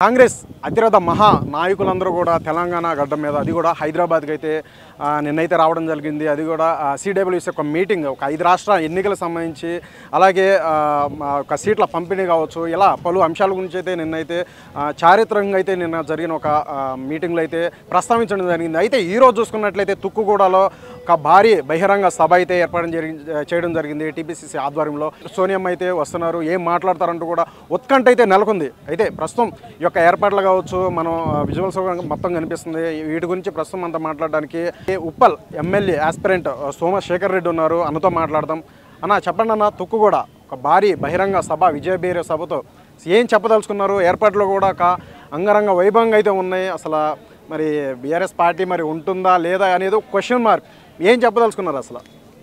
కాంగ్రెస్ అతిరథ మహా నాయకులందరూ కూడా తెలంగాణ గడ్డ మీద అది కూడా హైదరాబాద్కి అయితే ఆ, నిన్నైతే రావడం జరిగింది అది కూడా సిడబ్ల్యూసి ఒక మీటింగ్ ఒక ఐదు రాష్ట్ర ఎన్నికలకు సంబంధించి అలాగే ఆ, మా ఒక సీట్ల పంపిణీ కావచ్చు ఇలా పలు అంశాల గురించి అయితే నిన్నైతే ఆ, చారిత్రకంగా అయితే నిన్న జరిగిన ఒక ఆ, మీటింగ్లో అయితే ప్రస్తావించడం జరిగింది అయితే ఈ రోజు చూసుకున్నట్లయితే తుక్కుగూడలో ఒక భారీ బహిరంగ సభ అయితే ఏర్పాటు జరిగి చేయడం జరిగింది టీపీసీసీ ఆధ్వర్యంలో సోనియమ్మ అయితే వస్తున్నారు ఏం మాట్లాడతారంటూ కూడా ఉత్కంఠ అయితే నెలకొంది అయితే ప్రస్తుతం ఈ యొక్క ఏర్పాట్లు కావచ్చు మనం విజువల్స్ మొత్తం కనిపిస్తుంది వీటి గురించి ప్రస్తుతం అంతా మాట్లాడడానికి ఉప్పల్ ఎమ్మెల్యే ఆస్పిరెంట్ సోమశేఖర్ రెడ్డి ఉన్నారు అన్నతో మాట్లాడదాం అన్న చెప్పండి అన్న తుక్కు కూడా ఒక భారీ బహిరంగ సభ విజయబీర సభతో ఏం చెప్పదలుచుకున్నారు ఏర్పాట్లు కూడా ఒక అంగరంగ వైభవంగా అయితే ఉన్నాయి అసలు మరి బీఆర్ఎస్ పార్టీ మరి ఉంటుందా లేదా అనేది ఒక క్వశ్చన్ మార్క్ ఏం చెప్పదలుచుకున్నారు అసలు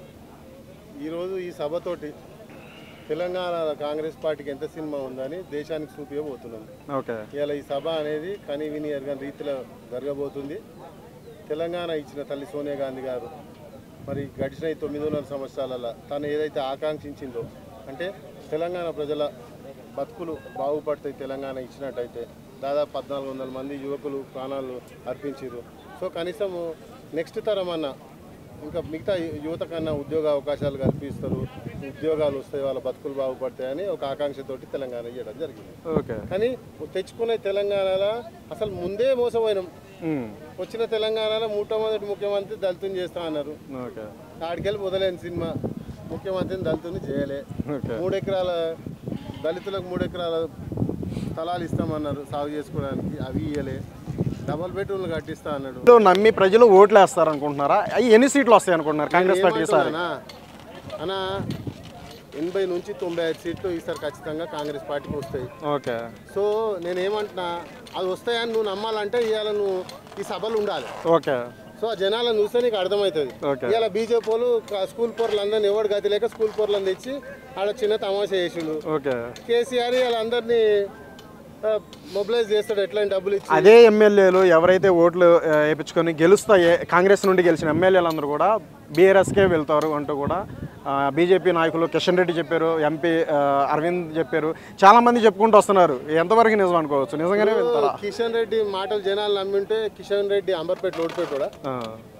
ఈరోజు ఈ సభతోటి తెలంగాణ కాంగ్రెస్ పార్టీకి ఎంత సినిమా ఉందని దేశానికి చూపించబోతున్నాం ఓకే ఇవాళ ఈ సభ అనేది కని విని ఎరగని రీతిలో జరగబోతుంది తెలంగాణ ఇచ్చిన తల్లి సోనియా గాంధీ గారు మరి గడిచిన ఈ తొమ్మిదిన్నర సంవత్సరాలలో తను ఏదైతే ఆకాంక్షించిందో అంటే తెలంగాణ ప్రజల బతుకులు బాగుపడతాయి తెలంగాణ ఇచ్చినట్టయితే దాదాపు పద్నాలుగు వందల మంది యువకులు ప్రాణాలు అర్పించారు సో కనీసం నెక్స్ట్ తరం అన్న ఇంకా మిగతా యు- యువత కన్నా ఉద్యోగ అవకాశాలు కల్పిస్తారు ఉద్యోగాలు వస్తాయి వాళ్ళ బతుకులు బాగుపడతాయని ఒక ఆకాంక్షతోటి తెలంగాణ ఇవ్వడం జరిగింది ఓకే కానీ తెచ్చుకునే తెలంగాణలో అసలు ముందే మోసపోయినాం ఉమ్, వచ్చిన తెలంగాణలో మొట్టమొదటి ముఖ్యమంత్రి దళితుని చేస్తా అన్నారు ఓకే ఆడికెళ్ళి మొదలైన సినిమా ముఖ్యమంత్రిని దళితుని చేయలే ఓకే మూడు ఎకరాల దళితులకు మూడు ఎకరాల స్థలాలు ఇస్తామన్నారు సాగు చేసుకోవడానికి అవి ఇయ్యలే డబల్ బెడ్రూమ్లు కట్టిస్తా అన్నాడు ఇప్పుడు నమ్మి ప్రజలు ఓట్లు వేస్తారు అనుకుంటున్నారా అవి ఎన్ని సీట్లు వస్తాయి అనుకుంటున్నారు కాంగ్రెస్ పార్టీ ఈసారి ఏమంటున్నానా? అన్నా ఎనభై నుంచి తొంభై ఐదు సీట్లు ఈసారి ఖచ్చితంగా కాంగ్రెస్ పార్టీకి వస్తాయి ఓకే సో నేనేమంటున్నా అది వస్తాయని నువ్వు నమ్మాలంటే ఇవాళ నువ్వు ఈ సభలు ఉండాలి ఓకే సో ఆ జనాలను చూస్తే నీకు అర్థమవుతుంది ఓకే. ఇవాళ బీజేపీ వాళ్ళు క- స్కూల్ పోర్లు అందరిని ఎవరు గతి లేక స్కూల్ పోర్లను తెచ్చి ఆడ చిన్న తమాషా చేసిండు ఓకే కేసీఆర్ వాళ్ళందరినీ మొబిలైజ్ చేస్తాడు ఎట్లయినా డబ్బులు ఇచ్చి అదే ఎమ్మెల్యేలు ఎవరైతే ఓట్లు ఆ, వేయించుకొని గెలుస్తాయే కాంగ్రెస్ నుండి గెలిచిన ఎమ్మెల్యేలందరూ కూడా బీఆర్ఎస్కే వెళ్తారు అంటూ కూడా బీజేపీ నాయకులు కిషన్ రెడ్డి చెప్పారు ఎంపీ ఆ, అరవింద్ చెప్పారు చాలా మంది చెప్పుకుంటూ వస్తున్నారు ఎంతవరకు నిజం అనుకోవచ్చు నిజంగానే వెళ్తారా కిషన్ రెడ్డి మాటలు జనాలు నమ్మింటే కిషన్ రెడ్డి అంబర్పేట ఓడిపోయాడు ఆ,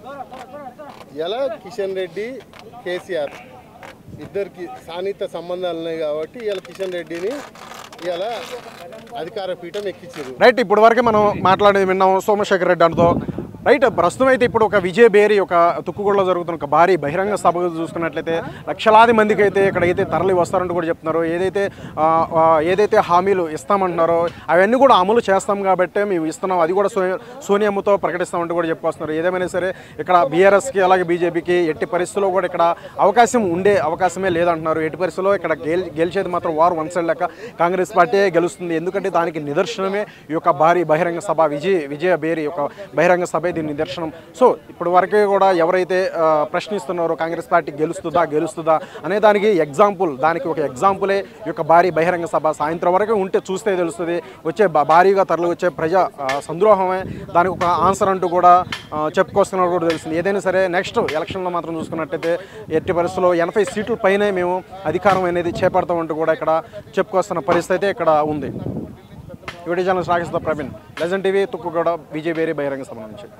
ఎలా కిషన్ రెడ్డి కేసీఆర్ ఇద్దరికి సాన్నిహిత సంబంధాలు ఉన్నాయి కాబట్టి ఇలా కిషన్ రెడ్డిని ఇలా అధికార పీఠం ఎక్కించారు రైట్ ఇప్పుడు వరకే మనం మాట్లాడేది విన్నాం సోమశేఖర్ రెడ్డి అంటతో రైట్ ప్రస్తుతం అయితే ఇప్పుడు ఒక విజయ బేరి ఒక తుక్కుగూడలో జరుగుతున్న ఒక భారీ బహిరంగ సభ చూసుకున్నట్లయితే లక్షలాది మందికి అయితే ఇక్కడైతే తరలి వస్తారంటూ కూడా చెప్తున్నారు ఏదైతే ఆ, ఆ, ఏదైతే హామీలు ఇస్తామంటున్నారో అవన్నీ కూడా అమలు చేస్తాం కాబట్టి మేము ఇస్తున్నాం అది కూడా సో సోనియమ్మతో ప్రకటిస్తామంటూ కూడా చెప్పుకొస్తున్నారు ఏదేమైనా సరే ఇక్కడ బీఆర్ఎస్కి అలాగే బీజేపీకి ఎట్టి పరిస్థితుల్లో కూడా ఇక్కడ అవకాశం ఉండే అవకాశమే లేదంటున్నారు ఎట్టి పరిస్థితుల్లో ఇక్కడ గెల్ గెలిచేది మాత్రం వారు వన్ సైడ్ లెక్క కాంగ్రెస్ పార్టీ గెలుస్తుంది ఎందుకంటే దానికి నిదర్శనమే ఈ యొక్క భారీ బహిరంగ సభ విజయ విజయ బేరి యొక్క బహిరంగ సభ దీని నిదర్శనం సో ఇప్పుడు వరకే కూడా ఎవరైతే ఆ, ప్రశ్నిస్తున్నారో కాంగ్రెస్ పార్టీ గెలుస్తుందా గెలుస్తుందా అనే దానికి ఎగ్జాంపుల్ దానికి ఒక ఎగ్జాంపులే ఈ యొక్క భారీ బహిరంగ సభ సాయంత్రం వరకు ఉంటే చూస్తే తెలుస్తుంది వచ్చే భా- భారీగా తరలి వచ్చే ప్రజా ఆ, సంద్రోహమే దానికి ఒక ఆన్సర్ అంటూ కూడా ఆ, చెప్పుకొస్తున్నారు కూడా తెలుస్తుంది ఏదైనా సరే నెక్స్ట్ ఎలక్షన్లో మాత్రం చూసుకున్నట్టయితే ఎట్టి పరిస్థితుల్లో ఎనభై సీట్ల పైనే మేము అధికారం అనేది చేపడతామంటూ కూడా ఇక్కడ చెప్పుకొస్తున్న పరిస్థితి అయితే ఇక్కడ ఉంది వీడియో ఛానల్ సాగిస్తా Praveen legend TV Tukkuguda BJP బహిరంగ సభ నుంచి